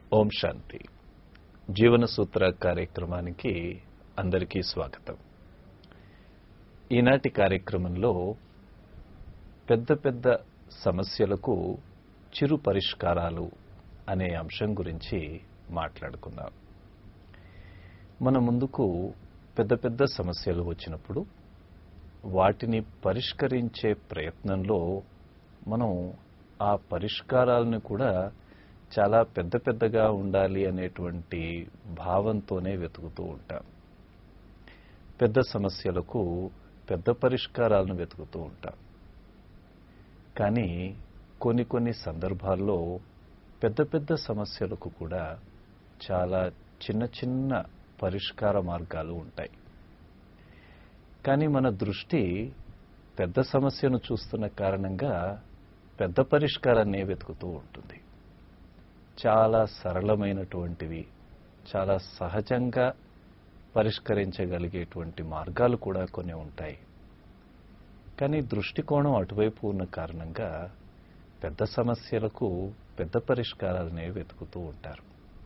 ఓం శాంతి జీవన సూత్ర కార్యక్రమానికి అందరికీ స్వాగతం ఈనాటి కార్యక్రమంలో పెద్ద పెద్ద సమస్యలకు చిరు పరిష్కారాలు అనే అంశం గురించి మాట్లాడుకుందాం మన ముందుకు పెద్ద పెద్ద సమస్యలు వచ్చినప్పుడు వాటిని పరిష్కరించే ప్రయత్నంలో మనం ఆ పరిష్కారాలను కూడా చాలా పెద్ద పెద్దగా ఉండాలి అనేటువంటి భావంతోనే వెతుకుతూ ఉంటాం పెద్ద సమస్యలకు పెద్ద పరిష్కారాలను వెతుకుతూ ఉంటాం కానీ కొన్ని కొన్ని సందర్భాల్లో పెద్ద పెద్ద సమస్యలకు కూడా చాలా చిన్న చిన్న పరిష్కార మార్గాలు ఉంటాయి కానీ మన దృష్టి పెద్ద సమస్యను చూస్తున్న కారణంగా పెద్ద పరిష్కారాన్నే వెతుకుతూ ఉంటుంది చాలా సరళమైనటువంటివి చాలా సహజంగా పరిష్కరించగలిగేటువంటి మార్గాలు కూడా కొన్ని ఉంటాయి కానీ దృష్టికోణం అటువైపు ఉన్న కారణంగా పెద్ద సమస్యలకు పెద్ద పరిష్కారాలనే వెతుకుతూ ఉంటారు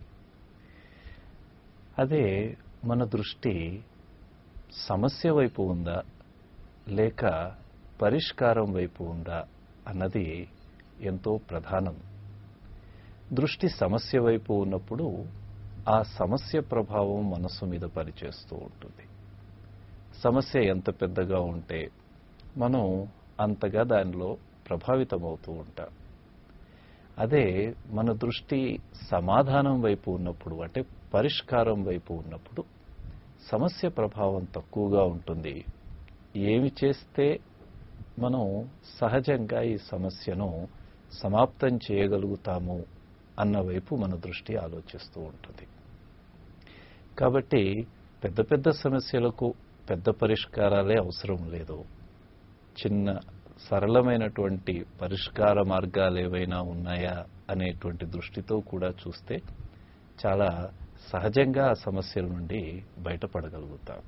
అదే మన దృష్టి సమస్య వైపు ఉందా లేక పరిష్కారం వైపు ఉందా అన్నది ఎంతో ప్రధానం దృష్టి సమస్య వైపు ఉన్నప్పుడు ఆ సమస్య ప్రభావం మనస్సు మీద పనిచేస్తూ ఉంటుంది సమస్య ఎంత పెద్దగా ఉంటే మనం అంతగా దానిలో ప్రభావితమవుతూ ఉంటాం అదే మన దృష్టి సమాధానం వైపు ఉన్నప్పుడు అంటే పరిష్కారం వైపు ఉన్నప్పుడు సమస్య ప్రభావం తక్కువగా ఉంటుంది ఏమి చేస్తే మనం సహజంగా ఈ సమస్యను సమాప్తం చేయగలుగుతాము అన్న వైపు మన దృష్టి ఆలోచిస్తూ ఉంటుంది కాబట్టి పెద్ద పెద్ద సమస్యలకు పెద్ద పరిష్కారాలే అవసరం లేదు చిన్న సరళమైనటువంటి పరిష్కార మార్గాలు ఏవైనా ఉన్నాయా అనేటువంటి దృష్టితో కూడా చూస్తే చాలా సహజంగా ఆ సమస్యల నుండి బయటపడగలుగుతాం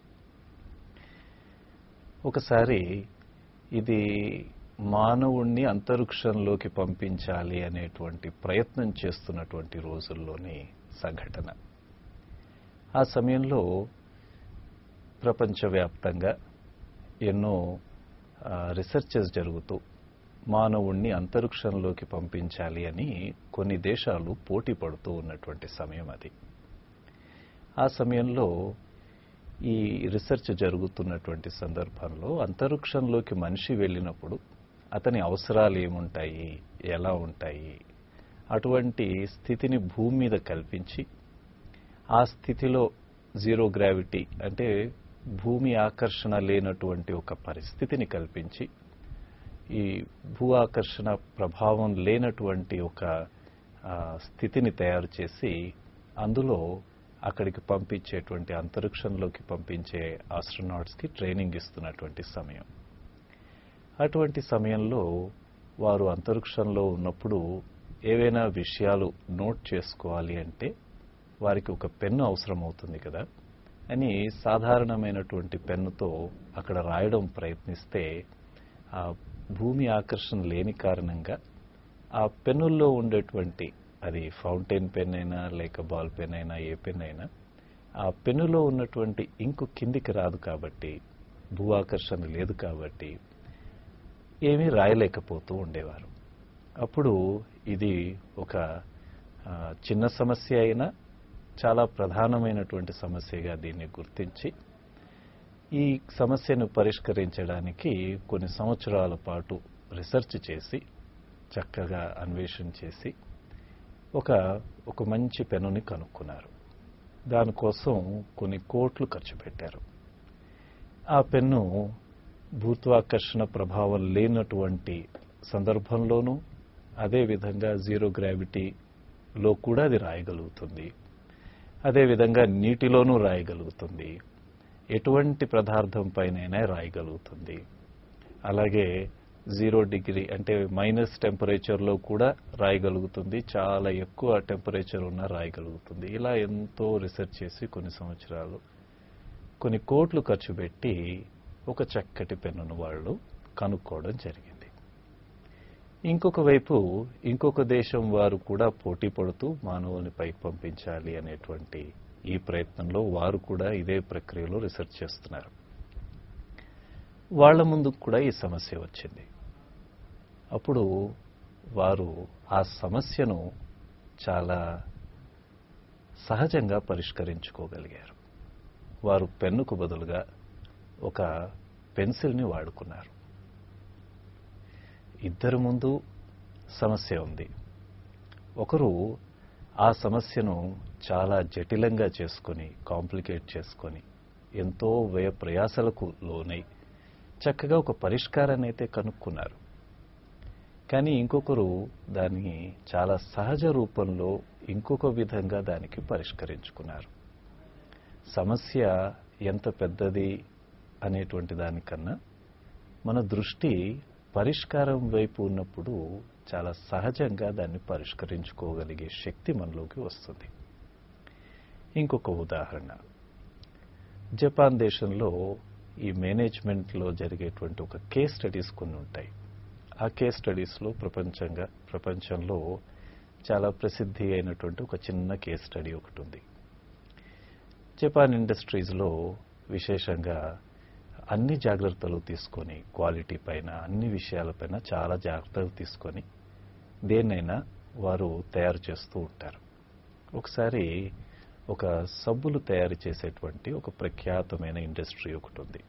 ఒకసారి ఇది మానవుణ్ణి అంతరిక్షంలోకి పంపించాలి అనేటువంటి ప్రయత్నం చేస్తున్నటువంటి రోజుల్లోని సంఘటన ఆ సమయంలో ప్రపంచవ్యాప్తంగా ఎన్నో రీసెర్చెస్ జరుగుతూ మానవుణ్ణి అంతరిక్షంలోకి పంపించాలి అని కొన్ని దేశాలు పోటీ పడుతూ ఉన్నటువంటి సమయం అది ఆ సమయంలో ఈ రీసెర్చ్ జరుగుతున్నటువంటి సందర్భంలో అంతరిక్షంలోకి మనిషి వెళ్ళినప్పుడు అతని అవసరాలు ఏముంటాయి ఎలా ఉంటాయి అటువంటి స్థితిని భూమి మీద కల్పించి ఆ స్థితిలో జీరో గ్రావిటీ అంటే భూమి ఆకర్షణ లేనటువంటి ఒక పరిస్థితిని కల్పించి ఈ భూ ఆకర్షణ ప్రభావం లేనటువంటి ఒక స్థితిని తయారు చేసి అందులో అక్కడికి పంపించేటువంటి అంతరిక్షంలోకి పంపించే ఆస్ట్రోనాట్స్కి ట్రైనింగ్ ఇస్తున్నటువంటి సమయం అటువంటి సమయంలో వారు అంతరిక్షంలో ఉన్నప్పుడు ఏవైనా విషయాలు నోట్ చేసుకోవాలి అంటే వారికి ఒక పెన్ను అవసరం అవుతుంది కదా అని సాధారణమైనటువంటి పెన్నుతో అక్కడ రాయడం ప్రయత్నిస్తే ఆ భూమి ఆకర్షణ లేని కారణంగా ఆ పెన్నుల్లో ఉండేటువంటి అది ఫౌంటైన్ పెన్ అయినా లేక బాల్ పెన్ అయినా ఏ పెన్ అయినా ఆ పెన్నులో ఉన్నటువంటి ఇంకు కిందికి రాదు కాబట్టి భూ ఆకర్షణ లేదు కాబట్టి ఏమీ రాయలేకపోతూ ఉండేవారు అప్పుడు ఇది ఒక చిన్న సమస్య అయినా చాలా ప్రధానమైనటువంటి సమస్యగా దీన్ని గుర్తించి ఈ సమస్యను పరిష్కరించడానికి కొన్ని సంవత్సరాల పాటు రీసెర్చ్ చేసి చక్కగా అన్వేషణ చేసి ఒక ఒక మంచి పెన్నుని కనుక్కున్నారు దానికోసం కొన్ని కోట్లు ఖర్చు పెట్టారు ఆ పెన్ను భూత్వాకర్షణ ప్రభావం లేనటువంటి సందర్భంలోనూ అదేవిధంగా జీరో గ్రావిటీలో కూడా అది రాయగలుగుతుంది అదేవిధంగా నీటిలోనూ రాయగలుగుతుంది ఎటువంటి పదార్థం పైనైనా రాయగలుగుతుంది అలాగే జీరో డిగ్రీ అంటే మైనస్ టెంపరేచర్లో కూడా రాయగలుగుతుంది చాలా ఎక్కువ టెంపరేచర్ ఉన్న రాయగలుగుతుంది ఇలా ఎంతో రీసెర్చ్ చేసి కొన్ని సంవత్సరాలు కొన్ని కోట్లు ఖర్చు పెట్టి ఒక చక్కటి పెన్నును వాళ్ళు కనుక్కోవడం జరిగింది ఇంకొక వైపు ఇంకొక దేశం వారు కూడా పోటీ పడుతూ మానవుల్ని పైకి పంపించాలి అనేటువంటి ఈ ప్రయత్నంలో వారు కూడా ఇదే ప్రక్రియలో రీసెర్చ్ చేస్తున్నారు వాళ్ళ ముందుకు కూడా ఈ సమస్య వచ్చింది అప్పుడు వారు ఆ సమస్యను చాలా సహజంగా పరిష్కరించుకోగలిగారు వారు పెన్నుకు బదులుగా ఒక పెన్సిల్ని వాడుకున్నారు ఇద్దరి ముందు సమస్య ఉంది ఒకరు ఆ సమస్యను చాలా జటిలంగా చేసుకొని కాంప్లికేట్ చేసుకొని ఎంతో వ్యయ ప్రయాసలకు లోనై చక్కగా ఒక పరిష్కారాన్ని అయితే కనుక్కున్నారు కానీ ఇంకొకరు దాన్ని చాలా సహజ రూపంలో ఇంకొక విధంగా దానికి పరిష్కరించుకున్నారు సమస్య ఎంత పెద్దది అనేటువంటి దానికన్నా మన దృష్టి పరిష్కారం వైపు ఉన్నప్పుడు చాలా సహజంగా దాన్ని పరిష్కరించుకోగలిగే శక్తి మనలోకి వస్తుంది ఇంకొక ఉదాహరణ జపాన్ దేశంలో ఈ మేనేజ్మెంట్లో జరిగేటువంటి ఒక కేస్ స్టడీస్ కొన్ని ఉంటాయి ఆ కేస్ స్టడీస్లో ప్రపంచంగా ప్రపంచంలో చాలా ప్రసిద్ధి అయినటువంటి ఒక చిన్న కేస్ స్టడీ ఒకటి ఉంది జపాన్ ఇండస్ట్రీస్లో విశేషంగా అన్ని జాగ్రత్తలు తీసుకొని క్వాలిటీ పైన అన్ని విషయాలపైన చాలా జాగ్రత్తలు తీసుకొని దేన్నైనా వారు తయారు చేస్తూ ఉంటారు ఒకసారి ఒక సబ్బులు తయారు చేసేటువంటి ఒక ప్రఖ్యాతమైన ఇండస్ట్రీ ఒకటి ఉంది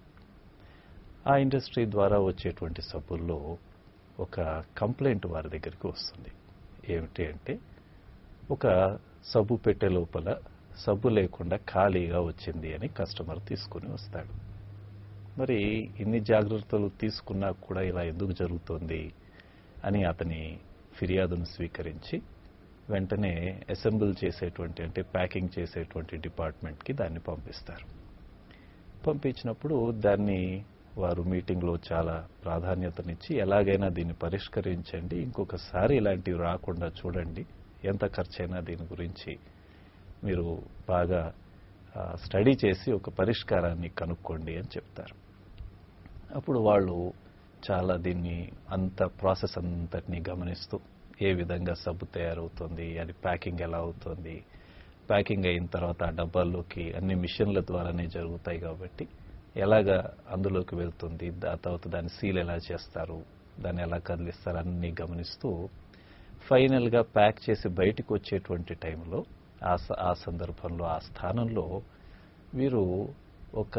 ఆ ఇండస్ట్రీ ద్వారా వచ్చేటువంటి సబ్బుల్లో ఒక కంప్లైంట్ వారి దగ్గరికి వస్తుంది ఏమిటి అంటే ఒక సబ్బు పెట్టే లోపల సబ్బు లేకుండా ఖాళీగా వచ్చింది అని కస్టమర్ తీసుకుని వస్తాడు మరి ఇన్ని జాగ్రత్తలు తీసుకున్నా కూడా ఇలా ఎందుకు జరుగుతోంది అని అతని ఫిర్యాదును స్వీకరించి వెంటనే అసెంబుల్ చేసేటువంటి అంటే ప్యాకింగ్ చేసేటువంటి డిపార్ట్మెంట్కి దాన్ని పంపిస్తారు పంపించినప్పుడు దాన్ని వారు మీటింగ్లో చాలా ప్రాధాన్యతనిచ్చి ఎలాగైనా దీన్ని పరిష్కరించండి ఇంకొకసారి ఇలాంటివి రాకుండా చూడండి ఎంత ఖర్చైనా దీని గురించి మీరు బాగా స్టడీ చేసి ఒక పరిష్కారాన్ని కనుక్కోండి అని చెప్తారు అప్పుడు వాళ్ళు చాలా దీన్ని అంత ప్రాసెస్ అంతటినీ గమనిస్తూ ఏ విధంగా సబ్బు తయారవుతుంది అది ప్యాకింగ్ ఎలా అవుతుంది ప్యాకింగ్ అయిన తర్వాత ఆ డబ్బాల్లోకి అన్ని మిషన్ల ద్వారానే జరుగుతాయి కాబట్టి ఎలాగా అందులోకి వెళ్తుంది ఆ తర్వాత దాన్ని సీల్ ఎలా చేస్తారు దాన్ని ఎలా కదిలిస్తారు అన్ని గమనిస్తూ ఫైనల్గా ప్యాక్ చేసి బయటకు వచ్చేటువంటి టైంలో ఆ ఆ సందర్భంలో ఆ స్థానంలో వీరు ఒక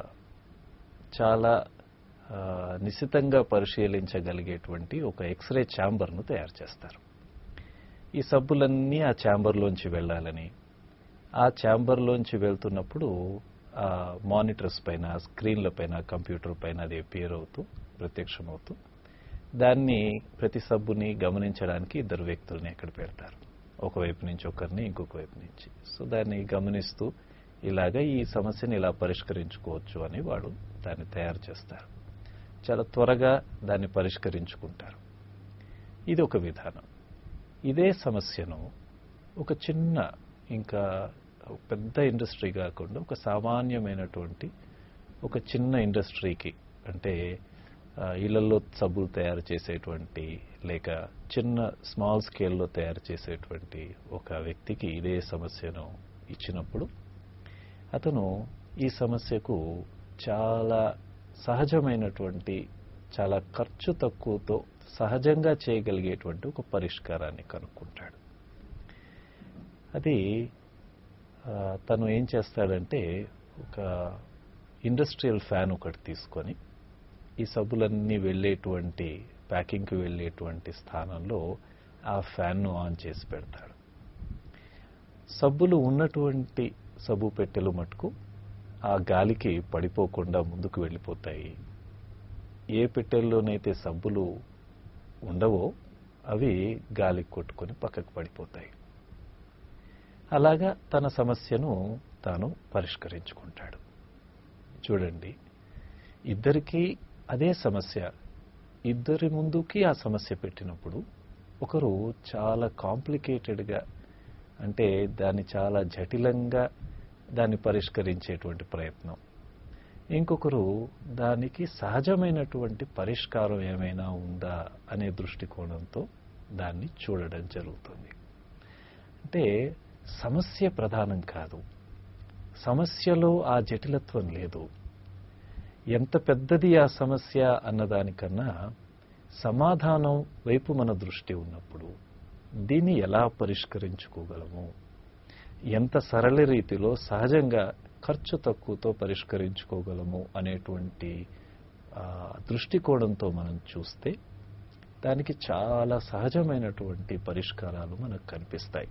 చాలా నిశితంగా పరిశీలించగలిగేటువంటి ఒక ఎక్స్రే ఛాంబర్ను తయారు చేస్తారు ఈ సబ్బులన్నీ ఆ ఛాంబర్లోంచి వెళ్ళాలని ఆ ఛాంబర్లోంచి వెళ్తున్నప్పుడు ఆ మానిటర్స్ పైన స్క్రీన్ల పైన కంప్యూటర్ పైన అది అపియర్ అవుతూ ప్రత్యక్షమవుతూ దాన్ని ప్రతి సబ్బుని గమనించడానికి ఇద్దరు వ్యక్తుల్ని ఎక్కడ పెడతారు ఒకవైపు నుంచి ఒకరిని ఇంకొక వైపు నుంచి సో దాన్ని గమనిస్తూ ఇలాగ ఈ సమస్యని ఇలా పరిష్కరించుకోవచ్చు అని వాడు దాన్ని తయారు చేస్తారు చాలా త్వరగా దాన్ని పరిష్కరించుకుంటారు ఇది ఒక విధానం ఇదే సమస్యను ఒక చిన్న ఇంకా పెద్ద ఇండస్ట్రీ కాకుండా ఒక సామాన్యమైనటువంటి ఒక చిన్న ఇండస్ట్రీకి అంటే ఇళ్లలో సబ్బులు తయారు చేసేటువంటి లేక చిన్న స్మాల్ స్కేల్లో తయారు చేసేటువంటి ఒక వ్యక్తికి ఇదే సమస్యను ఇచ్చినప్పుడు అతను ఈ సమస్యకు చాలా సహజమైనటువంటి చాలా ఖర్చు తక్కువతో సహజంగా చేయగలిగేటువంటి ఒక పరిష్కారాన్ని కనుక్కుంటాడు అది తను ఏం చేస్తాడంటే ఒక ఇండస్ట్రియల్ ఫ్యాన్ ఒకటి తీసుకొని ఈ సబ్బులన్నీ వెళ్ళేటువంటి ప్యాకింగ్కి వెళ్ళేటువంటి స్థానంలో ఆ ఫ్యాన్ను ఆన్ చేసి పెడతాడు సబ్బులు ఉన్నటువంటి సబ్బు పెట్టెలు మటుకు ఆ గాలికి పడిపోకుండా ముందుకు వెళ్ళిపోతాయి ఏ పెట్టెల్లోనైతే సబ్బులు ఉండవో అవి గాలికి కొట్టుకొని పక్కకు పడిపోతాయి అలాగా తన సమస్యను తాను పరిష్కరించుకుంటాడు చూడండి ఇద్దరికీ అదే సమస్య ఇద్దరి ముందుకి ఆ సమస్య పెట్టినప్పుడు ఒకరు చాలా కాంప్లికేటెడ్గా అంటే దాన్ని చాలా జటిలంగా దాన్ని పరిష్కరించేటువంటి ప్రయత్నం ఇంకొకరు దానికి సహజమైనటువంటి పరిష్కారం ఏమైనా ఉందా అనే దృష్టికోణంతో దాన్ని చూడడం జరుగుతుంది అంటే సమస్య ప్రధానం కాదు సమస్యలో ఆ జటిలత్వం లేదు ఎంత పెద్దది ఆ సమస్య అన్నదానికన్నా సమాధానం వైపు మన దృష్టి ఉన్నప్పుడు దీన్ని ఎలా పరిష్కరించుకోగలము ఎంత సరళ రీతిలో సహజంగా ఖర్చు తక్కువతో పరిష్కరించుకోగలము అనేటువంటి ఆ, దృష్టికోణంతో మనం చూస్తే దానికి చాలా సహజమైనటువంటి పరిష్కారాలు మనకు కనిపిస్తాయి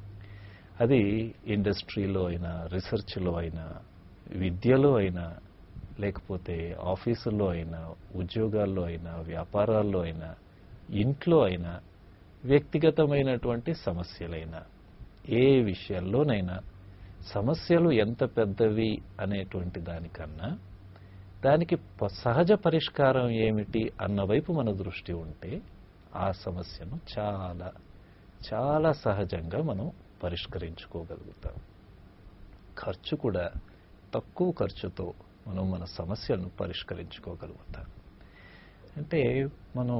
అది ఇండస్ట్రీలో అయినా రీసెర్చ్లో అయినా విద్యలో అయినా లేకపోతే ఆఫీసుల్లో అయినా ఉద్యోగాల్లో అయినా వ్యాపారాల్లో అయినా ఇంట్లో అయినా వ్యక్తిగతమైనటువంటి సమస్యలైనా ఏ విషయాల్లోనైనా సమస్యలు ఎంత పెద్దవి అనేటువంటి దానికన్నా దానికి ప- సహజ పరిష్కారం ఏమిటి అన్న వైపు మన దృష్టి ఉంటే ఆ సమస్యను చాలా చాలా సహజంగా మనం పరిష్కరించుకోగలుగుతాం ఖర్చు కూడా తక్కువ ఖర్చుతో మనం మన సమస్యలను పరిష్కరించుకోగలుగుతాం అంటే మనం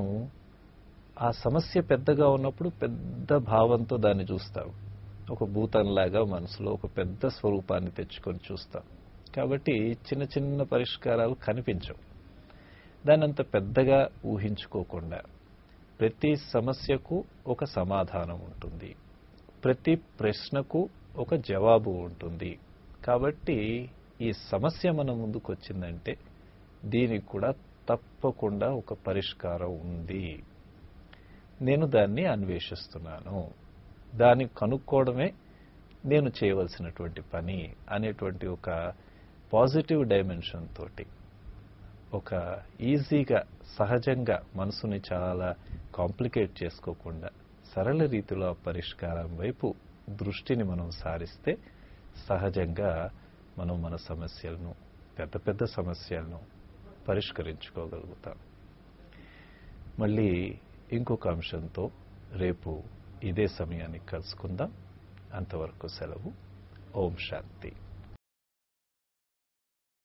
ఆ సమస్య పెద్దగా ఉన్నప్పుడు పెద్ద భావంతో దాన్ని చూస్తాం ఒక భూతంలాగా మనసులో ఒక పెద్ద స్వరూపాన్ని తెచ్చుకొని చూస్తాం కాబట్టి చిన్న చిన్న పరిష్కారాలు కనిపించవు దాన్ని అంత పెద్దగా ఊహించుకోకుండా ప్రతి సమస్యకు ఒక సమాధానం ఉంటుంది ప్రతి ప్రశ్నకు ఒక జవాబు ఉంటుంది కాబట్టి ఈ సమస్య మన ముందుకు వచ్చిందంటే దీనికి కూడా తప్పకుండా ఒక పరిష్కారం ఉంది నేను దాన్ని అన్వేషిస్తున్నాను దాన్ని కనుక్కోవడమే నేను చేయవలసినటువంటి పని అనేటువంటి ఒక పాజిటివ్ డైమెన్షన్ తోటి ఒక ఈజీగా సహజంగా మనసుని చాలా కాంప్లికేట్ చేసుకోకుండా సరళ రీతిలో ఆ పరిష్కారం వైపు దృష్టిని మనం సారిస్తే సహజంగా మనం మన సమస్యలను పెద్ద పెద్ద సమస్యలను పరిష్కరించుకోగలుగుతాం మళ్ళీ ఇంకొక అంశంతో రేపు ఇదే సమయానికి కలుసుకుందాం అంతవరకు సెలవు ఓం శాంతి